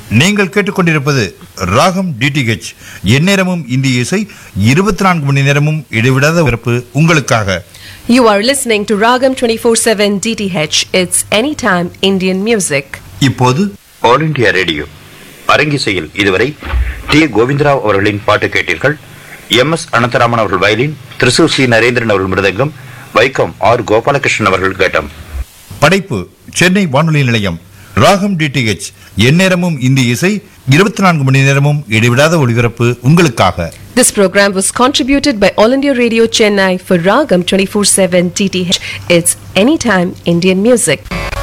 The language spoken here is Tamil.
நீங்கள் கேட்டுக்கொண்டிருப்பது ராகம் டிடிஹெச் எந்நேரமும் இந்திய இசை இருபத்தி நான்கு மணி நேரமும் இடைவிடாத பிறப்பு உங்களுக்காக You are listening to Ragam 24/7 DTH. It's anytime Indian music. இப்போது ஆல் இண்டியா ரேடியோ அரங்கிசையில் இதுவரை டி கோவிந்தராவ் அவர்களின் பாட்டு கேட்டீர்கள் எம் எஸ் அனந்தராமன் அவர்கள் வயலின் திருசூர் சி நரேந்திரன் அவர்கள் மிருதங்கம் வைக்கம் ஆர் கோபாலகிருஷ்ணன் அவர்கள் கேட்டம் படைப்பு சென்னை வானொலி நிலையம் ராகம் டிடிஹெச் எந்நேரமும் இந்திய இசை இருபத்தி நான்கு மணி நேரமும் இடைவிடாத ஒளிபரப்பு உங்களுக்காக This program was contributed by All India Radio Chennai for Ragam 24/7 DTH. It's anytime Indian music.